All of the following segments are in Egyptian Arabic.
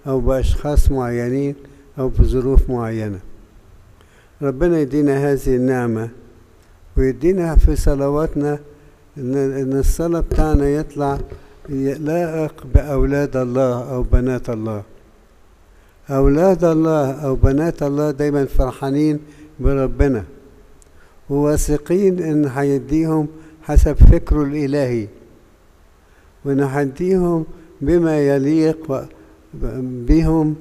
أو بأشخاص معينين أو بظروف معينة ربنا يدينا هذه النعمة ويدينا في صلواتنا إن الصلاة بتاعنا يطلع لائق بأولاد الله أو بنات الله أولاد الله أو بنات الله دايما فرحانين بربنا وواثقين إن هيديهم حسب فكره الإلهي وإن هيديهم بما يليق بهم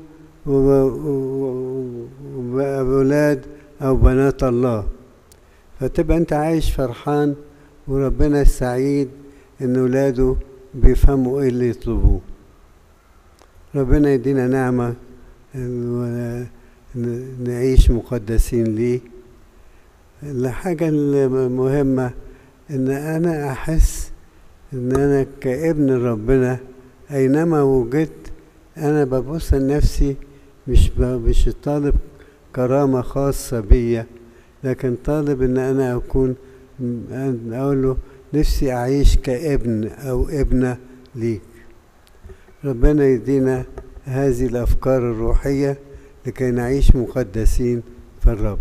وأولاد أو بنات الله فتبقى أنت عايش فرحان وربنا السعيد إن ولاده بيفهموا إيه اللي يطلبوه ربنا يدينا نعمة نعيش مقدسين ليه الحاجة المهمة إن أنا أحس إن أنا كابن ربنا أينما وجدت أنا ببص لنفسي مش مش طالب كرامة خاصة بيا لكن طالب إن أنا أكون أقول له نفسي أعيش كابن أو ابنة ليك ربنا يدينا هذه الأفكار الروحية لكي نعيش مقدسين في الرب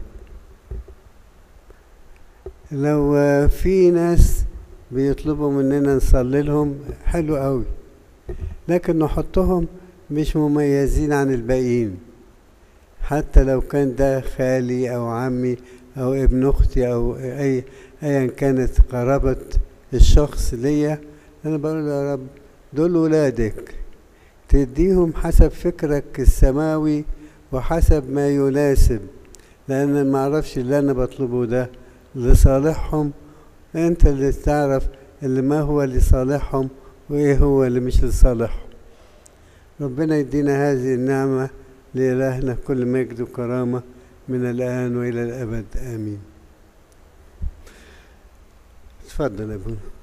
لو في ناس بيطلبوا مننا نصلي لهم حلو قوي لكن نحطهم مش مميزين عن الباقيين حتى لو كان ده خالي او عمي او ابن اختي او اي ايا كانت قرابة الشخص ليا انا بقول يا رب دول ولادك تديهم حسب فكرك السماوي وحسب ما يناسب لان ما اعرفش اللي انا بطلبه ده لصالحهم انت اللي تعرف اللي ما هو لصالحهم وايه هو اللي مش لصالحهم ربنا يدينا هذه النعمة لإلهنا كل مجد وكرامة من الآن وإلى الأبد آمين تفضل يا ابونا